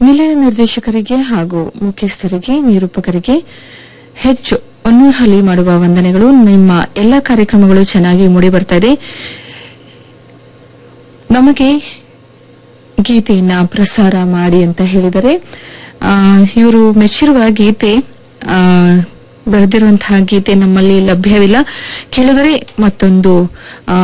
ನಿಲಯ ನಿರ್ದೇಶಕರಿಗೆ ಹಾಗೂ ಮುಖ್ಯಸ್ಥರಿಗೆ ನಿರೂಪಕರಿಗೆ ಹೆಚ್ಚು ಹೊನ್ನೂರು ಮಾಡುವ ವಂದನೆಗಳು ನಿಮ್ಮ ಎಲ್ಲ ಕಾರ್ಯಕ್ರಮಗಳು ಚೆನ್ನಾಗಿ ಮೂಡಿ ಬರ್ತಾ ಇದೆ ನಮಗೆ ಗೀತೆಯನ್ನ ಪ್ರಸಾರ ಮಾಡಿ ಅಂತ ಹೇಳಿದರೆ ಇವರು ಮೆಚ್ಚಿರುವ ಗೀತೆ ಆ, ಬರೆದಿರುವಂತಹ ಗೀತೆ ನಮ್ಮಲ್ಲಿ ಲಭ್ಯವಿಲ್ಲ ಕೆಳಗರೆ ಮತ್ತೊಂದು ಆ,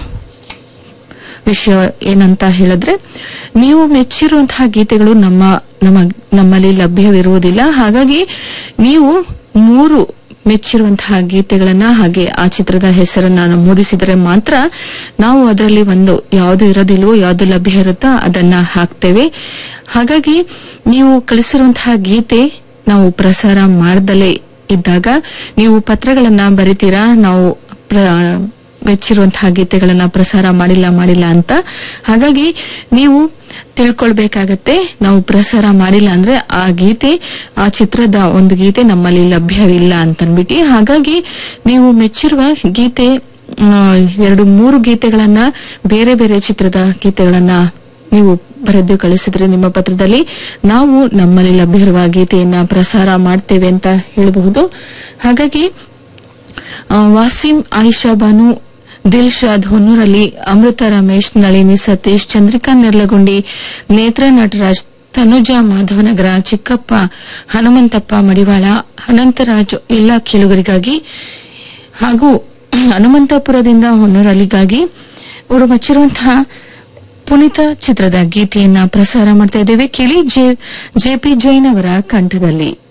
ವಿಷಯ ಏನಂತ ಹೇಳಿದ್ರೆ ನೀವು ಮೆಚ್ಚಿರುವಂತಹ ಗೀತೆಗಳು ನಮ್ಮ ನಮ್ಮ ನಮ್ಮಲ್ಲಿ ಲಭ್ಯವಿರುವುದಿಲ್ಲ ಹಾಗಾಗಿ ನೀವು ಮೂರು ಮೆಚ್ಚಿರುವಂತಹ ಗೀತೆಗಳನ್ನ ಹಾಗೆ ಆ ಚಿತ್ರದ ಹೆಸರನ್ನ ನಮೂದಿಸಿದರೆ ಮಾತ್ರ ನಾವು ಅದರಲ್ಲಿ ಒಂದು ಯಾವುದು ಇರೋದಿಲ್ವೋ ಯಾವುದು ಲಭ್ಯ ಇರುತ್ತೋ ಅದನ್ನ ಹಾಕ್ತೇವೆ ಹಾಗಾಗಿ ನೀವು ಕಳಿಸಿರುವಂತಹ ಗೀತೆ ನಾವು ಪ್ರಸಾರ ಮಾಡದಲೇ ಇದ್ದಾಗ ನೀವು ಪತ್ರಗಳನ್ನ ಬರಿತೀರಾ ನಾವು ಪ್ರ- ಮೆಚ್ಚಿರುವಂತಹ ಗೀತೆಗಳನ್ನ ಪ್ರಸಾರ ಮಾಡಿಲ್ಲ ಮಾಡಿಲ್ಲ ಅಂತ ಹಾಗಾಗಿ ನೀವು ತಿಳ್ಕೊಳ್ಬೇಕಾಗತ್ತೆ ನಾವು ಪ್ರಸಾರ ಮಾಡಿಲ್ಲ ಅಂದ್ರೆ ಆ ಗೀತೆ ಆ ಚಿತ್ರದ ಒಂದು ಗೀತೆ ನಮ್ಮಲ್ಲಿ ಲಭ್ಯವಿಲ್ಲ ಅಂತನ್ಬಿಟ್ಟು ಹಾಗಾಗಿ ನೀವು ಮೆಚ್ಚಿರುವ ಗೀತೆ ಆ, ಎರಡು ಮೂರು ಗೀತೆಗಳನ್ನ ಬೇರೆ ಬೇರೆ ಚಿತ್ರದ ಗೀತೆಗಳನ್ನ ನೀವು ಬರೆದು ಕಳಿಸಿದ್ರೆ ನಿಮ್ಮ ಪತ್ರದಲ್ಲಿ ನಾವು ನಮ್ಮಲ್ಲಿ ಲಭ್ಯವಿರುವ ಗೀತೆಯನ್ನ ಪ್ರಸಾರ ಮಾಡ್ತೇವೆ ಅಂತ ಹೇಳಬಹುದು ಹಾಗಾಗಿ ಆ, ವಾಸಿಂ ಆಯಿಷಾ ಬಾನು ದಿಲ್ಶಾದ್ ಹೊನ್ನೂರಲ್ಲಿ ಅಮೃತ ರಮೇಶ್ ನಳಿನಿ ಸತೀಶ್ ಚಂದ್ರಿಕಾ ನೆರ್ಲಗುಂಡಿ ನೇತ್ರ ನಟರಾಜ್ ತನುಜಾ ಮಾಧವನಗರ ಚಿಕ್ಕಪ್ಪ ಹನುಮಂತಪ್ಪ ಮಡಿವಾಳ ಅನಂತರಾಜ್ ಎಲ್ಲ ಕೇಳುಗರಿಗಾಗಿ ಹಾಗೂ ಹನುಮಂತಪುರದಿಂದ ಹೊನ್ನೂರಲ್ಲಿಗಾಗಿ ಅವರು ಮಚ್ಚಿರುವಂತಹ ಪುನೀತ ಚಿತ್ರದ ಗೀತೆಯನ್ನ ಪ್ರಸಾರ ಮಾಡ್ತಾ ಇದ್ದೇವೆ ಕೇಳಿ ಜೆ ಜೆಪಿ ಜೈನ್ ಅವರ ಕಂಠದಲ್ಲಿ